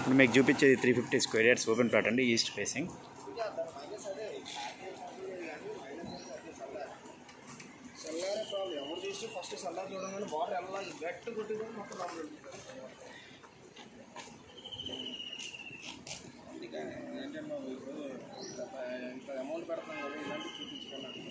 ఇప్పుడు మీకు చూపించేది three fifty square yards open plot అండి ఈస్ట్ ఫేసింగ్ చల్లారే ప్రాబ్లం ఎవరు చూసి ఫస్ట్ చల్లారి చూడగానే వాటర్ వెళ్ళాలి గట్టి కొట్టిగా మొత్తం లోపల వెళ్ళిపోతారు. అందుకని ఏంటంటే మాకు ఇప్పుడు ఇంత- ఇంత అమౌంట్ పెడతాం కదా ఇలాంటివి చూపించుకున్నాను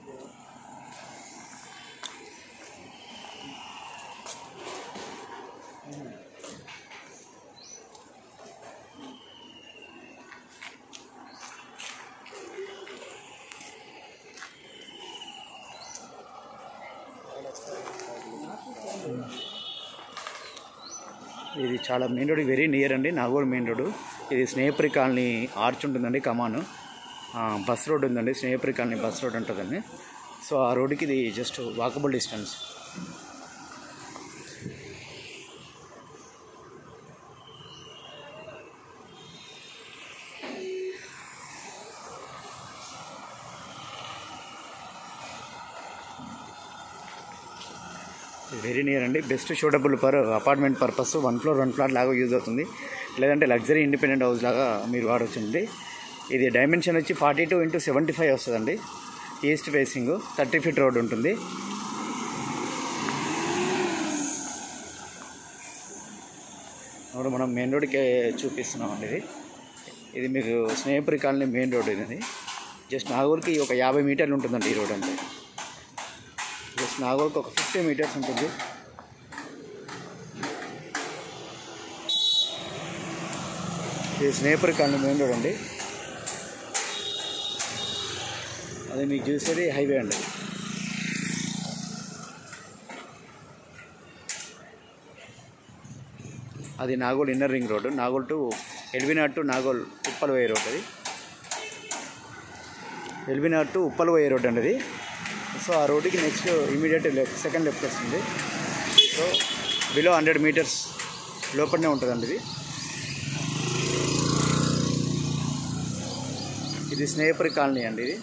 ఇది చాలా మెయిన్ రోడ్ వెరీ నియర్ అండి నాగోల్ మెయిన్ రోడ్ ఇది స్నేహపురి కాలనీ ఆర్చ్ ఉంటుందండి కమాను ఆ, బస్ రోడ్ ఉందండి స్నేహపురి కాలనీ బస్ రోడ్ ఉంటుందండి సో ఆ రోడ్డుకి ఇది just walkable distance very near అండి best suitable per apartment purpose one floor one flat లాగా యూజ్ అవుతుంది లేదంటే లగ్జరీ ఇండిపెండెంట్ హౌస్ లాగా మీరు వాడవచ్చండి ఇది డైమెన్షన్ వచ్చి forty two into seventy five వస్తుందండి east facing thirty feet road ఉంటుంది ఇప్పుడు మనం మెయిన్ రోడ్కి చూపిస్తున్నామండి ఇది ఇది మీకు స్నేహపురి కాలనీ మెయిన్ రోడ్ ఇది జస్ట్ నాగూర్కి ఒక యాభై మీటర్లు ఉంటుందండి ఈ రోడ్ అంటే జస్ట్ నాగోల్కి ఒక ఫిఫ్టీ మీటర్స్ ఉంటుంది ఇది స్నేపర్ కాలనీ మెయిన్ రోడ్ అండి అది మీకు చూసేది హైవే అండి అది Nagole inner ring road Nagole to LB Nagar to Nagole ఉప్పలవయ్య రోడ్ అది ఎల్బినార్ టు ఉప్పలవయ్య రోడ్ అండి అది సో ఆ రోడ్డుకి next immediate left second left వస్తుంది సో బిలో హండ్రెడ్ మీటర్స్ లోపలనే ఉంటుందండి ఇది ఇది స్నేహపురి కాలనీ అండి ఇది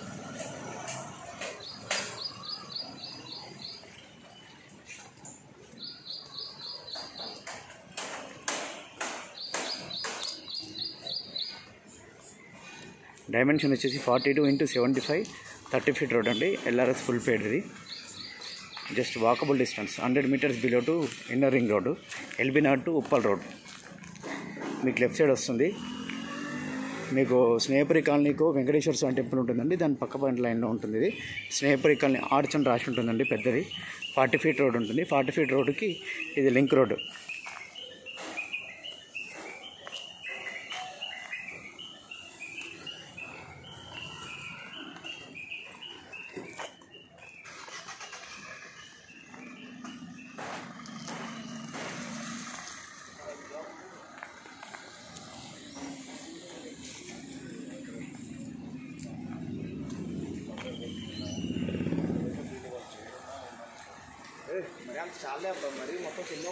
డైమెన్షన్ వచ్చేసి forty two into seventy five thirty feet road అండి ఎల్ఆర్ఎస్ ఫుల్ పేడ్ ఇది just walkable distance hundred metres below to inner ring road LB Nagar to Uppal road మీకు లెఫ్ట్ సైడ్ వస్తుంది మీకు స్నేహపురి కాలనీకు వెంకటేశ్వర స్వామి టెంపుల్ ఉంటుందండి దాని పక్క పాయింట్ లైన్లో ఉంటుంది ఇది స్నేహపురి కాలనీ ఆర్చ్ అని రాసి ఉంటుందండి పెద్దది ఫార్టీ ఫీట్ రోడ్ ఉంటుంది ఫార్టీ ఫీట్ రోడ్డుకి ఇది లింక్ రోడ్ మరి అంత చాలే అబ్బా మరి మొత్తం కింద